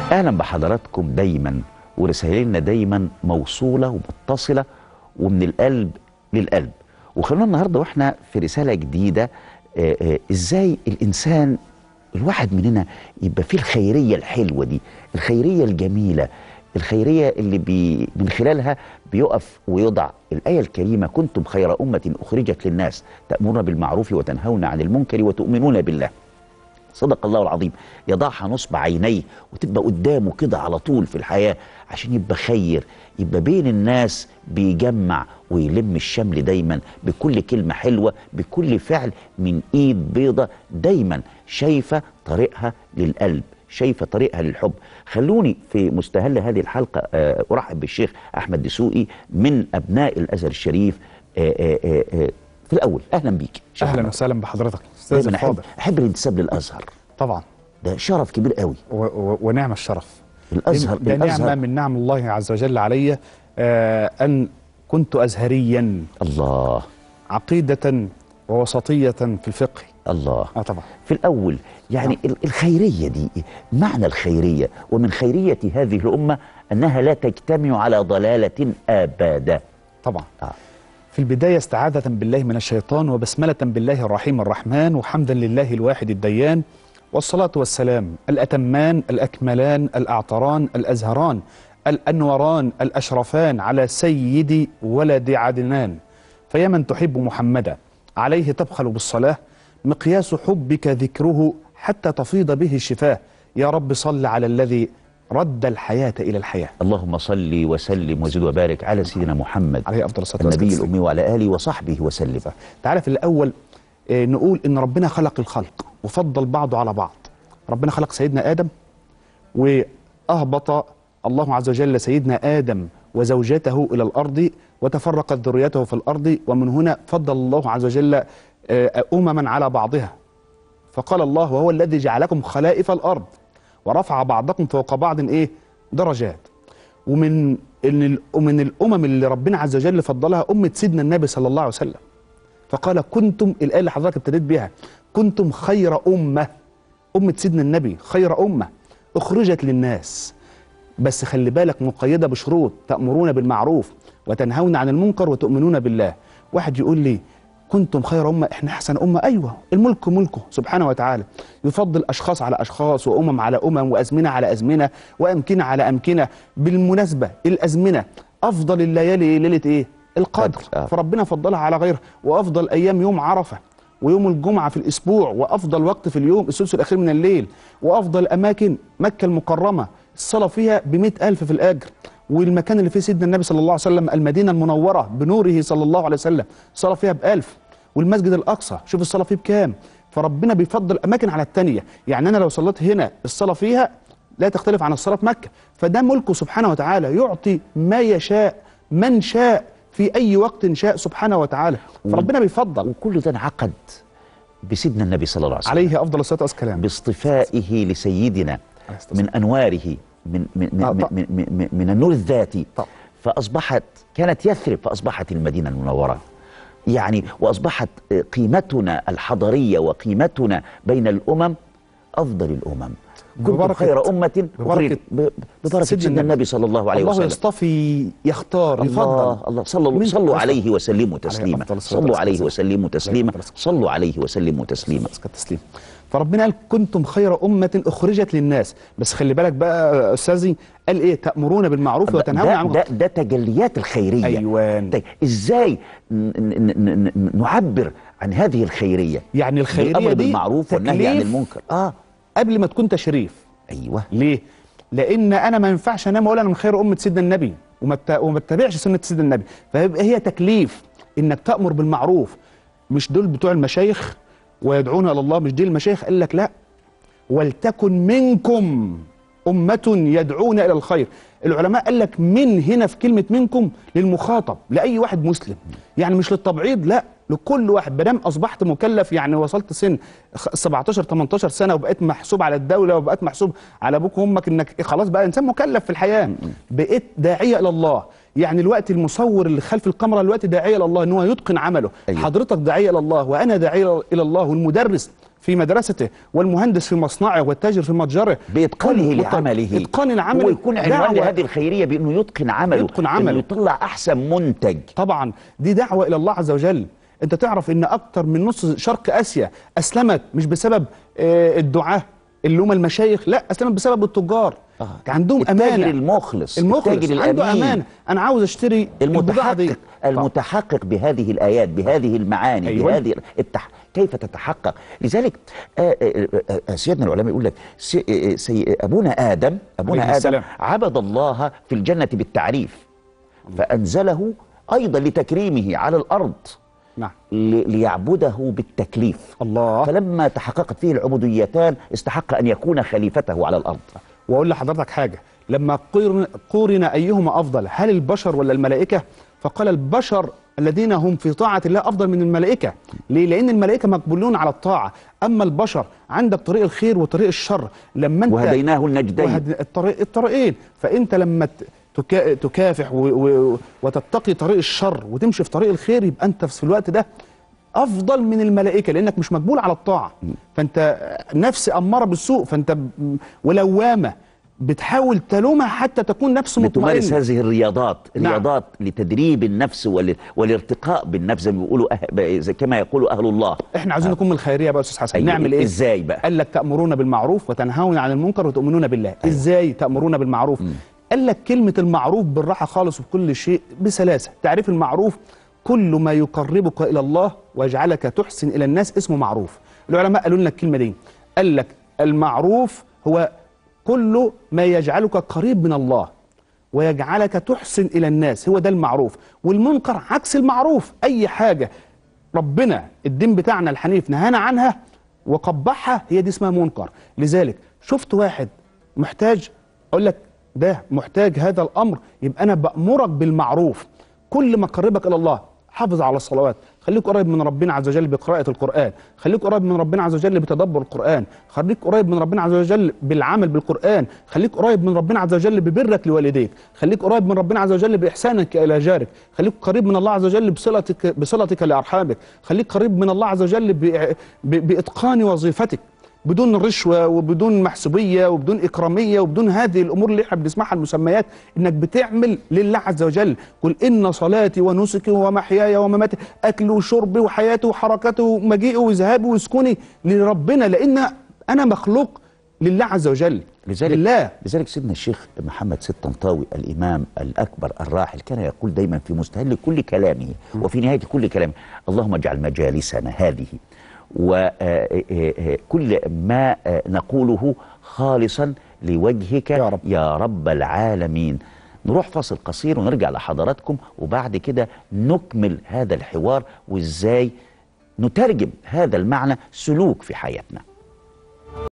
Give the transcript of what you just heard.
اهلا بحضراتكم دايما ورسائلنا دايما موصوله ومتصله ومن القلب للقلب وخلونا النهارده واحنا في رساله جديده آه، آه، ازاي الانسان الواحد مننا يبقى فيه الخيريه الحلوه دي الخيريه الجميله الخيريه اللي بي من خلالها بيقف ويضع الايه الكريمه كنتم خير امه اخرجت للناس تامرون بالمعروف وتنهون عن المنكر وتؤمنون بالله صدق الله العظيم يضعها نصب عينيه وتبقى قدامه كده على طول في الحياة عشان يبقى خير يبقى بين الناس بيجمع ويلم الشمل دايما بكل كلمة حلوة بكل فعل من ايد بيضة دايما شايفة طريقها للقلب شايفة طريقها للحب خلوني في مستهل هذه الحلقة آه، أرحب بالشيخ أحمد دسوقي من أبناء الأزهر الشريف آه، آه، آه، آه، في الأول أهلا بيك شيخ اهلا أحمد. وسهلا بحضرتك استاذ دايما أحب, الفاضل أحب الانتساب للأزهر طبعا ده شرف كبير قوي و و ونعم الشرف الازهر ده نعمه الازهر من نعم الله عز وجل علي آه ان كنت ازهريا الله عقيده ووسطيه في الفقه الله اه طبعا في الاول يعني ال- الخيريه دي معنى الخيريه ومن خيريه هذه الامه انها لا تجتمع على ضلاله ابدا طبعا آه. في البدايه استعاذه بالله من الشيطان وبسمله بالله الرحيم الرحمن وحمدا لله الواحد الديان والصلاه والسلام الاتمان الاكملان الاعطران الازهران الانوران الاشرفان على سيد ولد عدنان فيا من تحب محمدا عليه تبخل بالصلاه مقياس حبك ذكره حتى تفيض به الشفاه يا رب صل على الذي رد الحياه الى الحياه اللهم صل وسلم وزد وبارك على سيدنا محمد عليه افضل الصلاه والسلام النبي الامي وعلى اله وصحبه وسلم تعالى في الأول آه، نقول إن ربنا خلق الخلق وفضل بعضه على بعض ربنا خلق سيدنا آدم وأهبط الله عز وجل سيدنا آدم وزوجته إلى الأرض وتفرقت ذريته في الأرض ومن هنا فضل الله عز وجل آه، أمما على بعضها فقال الله وهو الذي جعلكم خلائف الأرض ورفع بعضكم فوق بعض إيه درجات ومن إن ومن الأمم اللي ربنا عز وجل فضلها أمة سيدنا النبي صلى الله عليه وسلم فقال كنتم الآية اللي حضرتك ابتديت بيها كنتم خير أمة أمة سيدنا النبي خير أمة أخرجت للناس بس خلي بالك مقيدة بشروط تأمرون بالمعروف وتنهون عن المنكر وتؤمنون بالله واحد يقول لي كنتم خير أمة إحنا أحسن أمة أيوة الملك ملكه سبحانه وتعالى يفضل أشخاص على أشخاص وأمم على أمم وأزمنة على أزمنة وأمكنة على أمكنة بالمناسبة الأزمنة أفضل الليالي ليلة إيه؟ القدر قدر، آه. فربنا فضلها على غيرها وأفضل أيام يوم عرفة ويوم الجمعة في الأسبوع وأفضل وقت في اليوم الثلث الأخير من الليل وأفضل أماكن مكة المكرمة الصلاة فيها بمئة ألف في الأجر والمكان اللي فيه سيدنا النبي صلى الله عليه وسلم المدينة المنورة بنوره صلى الله عليه وسلم الصلاة فيها بألف والمسجد الأقصى شوف الصلاة فيه بكام فربنا بيفضل أماكن على التانية يعني أنا لو صليت هنا الصلاة فيها لا تختلف عن الصلاة في مكة فده ملكه سبحانه وتعالى يعطي ما يشاء من شاء في أي وقت شاء سبحانه وتعالى فربنا بيفضل وكل ده انعقد بسيدنا النبي صلى الله عليه وسلم عليه أفضل الصلاة والسلام باصطفائه لسيدنا عليه الصلاة من انواره من من من, آه، من, طبعا. من, من, من النور الذاتي طبعا. فاصبحت كانت يثرب فاصبحت المدينه المنوره يعني واصبحت قيمتنا الحضاريه وقيمتنا بين الامم افضل الامم كنتم ببركة- خير امه ببركة أخرجت ب- ببركه سيدنا سيدنا النبي. النبي صلى الله عليه الله وسلم يصطفي يختار الله يفضل الله صلوا من صلوا أصل- عليه وسلموا تسليما أفضل الصلاة صلوا عليه والسلام. وسلموا تسليما أفضل الصلاة صلوا عليه وسلموا تسليما التسليم فربنا قال كنتم خير أمة أخرجت للناس بس خلي بالك بقى يا أستاذي قال إيه تأمرون بالمعروف وتنهون ده, عن ده, المنكر ده تجليات الخيرية أيوان. طيب ازاي ن- ن- ن- ن- نعبر عن هذه الخيرية يعني الخيرية بالأمر دي بالمعروف والنهي عن تكليف المنكر اه قبل ما تكون تشريف ايوه ليه؟ لأن أنا ما ينفعش أنام وأقول أنا من خير أمة سيدنا النبي وما ت- وما اتبعش سنة سيدنا النبي فيبقى هي تكليف إنك تأمر بالمعروف مش دول بتوع المشايخ ويدعون إلى الله مش دي المشايخ قال لك لا ولتكن منكم أمة يدعون إلى الخير العلماء قال لك من هنا في كلمة منكم للمخاطب لأي واحد مسلم يعني مش للتبعيض لا لكل واحد بدام أصبحت مكلف يعني وصلت سن خ- 17 18 سنة وبقيت محسوب على الدولة وبقيت محسوب على أبوك وأمك إنك خلاص بقى إنسان مكلف في الحياة بقيت داعية إلى الله يعني الوقت المصور اللي خلف الكاميرا الوقت داعية إلى الله إن هو يتقن عمله أيوة. حضرتك داعية إلى الله وأنا داعية إلى الله والمدرس في مدرسته والمهندس في مصنعه والتاجر في متجره بإتقانه كل- لعمله إتقان العمل ويكون عنوان دعوة لهذه الخيرية بأنه يتقن عمله يتقن عمله. إنه يطلع أحسن منتج طبعا دي دعوة إلى الله عز وجل أنت تعرف إن أكتر من نص شرق آسيا أسلمت مش بسبب آه، الدعاة اللي هم المشايخ لا أسلمت بسبب التجار آه. كان عندهم التاجر أمانة المخلص المخلص التاجر عنده الأمين أمانة أنا عاوز أشتري البضاعة دي المتحقق المتحقق بهذه الآيات بهذه المعاني أيوة. بهذه التح... كيف تتحقق لذلك آه، آه، آه، آه، سيدنا العلماء يقول لك سي... آه، سي... أبونا آدم أبونا عليه آدم السلام. عبد الله في الجنة بالتعريف فأنزله أيضا لتكريمه على الأرض نعم ل... ليعبده بالتكليف الله فلما تحققت فيه العبوديتان استحق أن يكون خليفته على الأرض واقول لحضرتك حاجه لما قورن, قورن ايهما افضل هل البشر ولا الملائكه فقال البشر الذين هم في طاعه الله افضل من الملائكه ليه لان الملائكه مقبولون على الطاعه اما البشر عندك طريق الخير وطريق الشر لما انت وهديناه النجدين وهد... الطريق الطريقين فانت لما ت- تكا... تكافح و... و... وتتقي طريق الشر وتمشي في طريق الخير يبقى انت في الوقت ده افضل من الملائكه لانك مش مقبول على الطاعه فانت نفس اماره بالسوء فانت ب- ولوامه بتحاول تلومها حتى تكون نفس لتمارس مطمئنه هذه الرياضات نعم. رياضات لتدريب النفس ول... والارتقاء بالنفس زي ما بيقولوا أه... زي كما يقول أهل الله احنا عاوزين نكون من الخيريه بقى يا استاذ حسن أيوة. نعمل ايه إزاي بقى؟ قال لك تامرون بالمعروف وتنهون عن المنكر وتؤمنون بالله أيوة. ازاي تامرون بالمعروف قال لك كلمه المعروف بالراحه خالص وبكل شيء بسلاسه تعريف المعروف كل ما يقربك الى الله ويجعلك تحسن الى الناس اسمه معروف العلماء قالوا لنا الكلمه دي قال لك المعروف هو كل ما يجعلك قريب من الله ويجعلك تحسن الى الناس هو ده المعروف والمنكر عكس المعروف اي حاجه ربنا الدين بتاعنا الحنيف نهانا عنها وقبحها هي دي اسمها منكر لذلك شفت واحد محتاج اقول لك ده محتاج هذا الامر يبقى انا بامرك بالمعروف كل ما قربك الى الله حافظ على الصلوات خليك قريب من ربنا عز وجل بقراءة القرآن خليك قريب من ربنا عز وجل بتدبر القرآن خليك قريب من ربنا عز وجل بالعمل بالقرآن خليك قريب من ربنا عز وجل ببرك لوالديك خليك قريب من ربنا عز وجل بإحسانك إلى جارك خليك قريب من الله عز وجل بصلتك بصلتك لأرحامك خليك قريب من الله عز وجل ب- ب- بإتقان وظيفتك بدون رشوة وبدون محسوبية وبدون إكرامية وبدون هذه الأمور اللي احنا بنسمعها المسميات إنك بتعمل لله عز وجل قل إن صلاتي ونسكي ومحياي ومماتي أكلي وشربي وحياتي وحركتي ومجيئي وذهابي وسكني لربنا لأن أنا مخلوق لله عز وجل لذلك لله لذلك سيدنا الشيخ محمد سيد طنطاوي الامام الاكبر الراحل كان يقول دايما في مستهل كل كلامه وفي نهايه كل كلامه اللهم اجعل مجالسنا هذه وكل ما آه، نقوله خالصا لوجهك يا رب. يا رب العالمين نروح فاصل قصير ونرجع لحضراتكم وبعد كده نكمل هذا الحوار وازاي نترجم هذا المعنى سلوك في حياتنا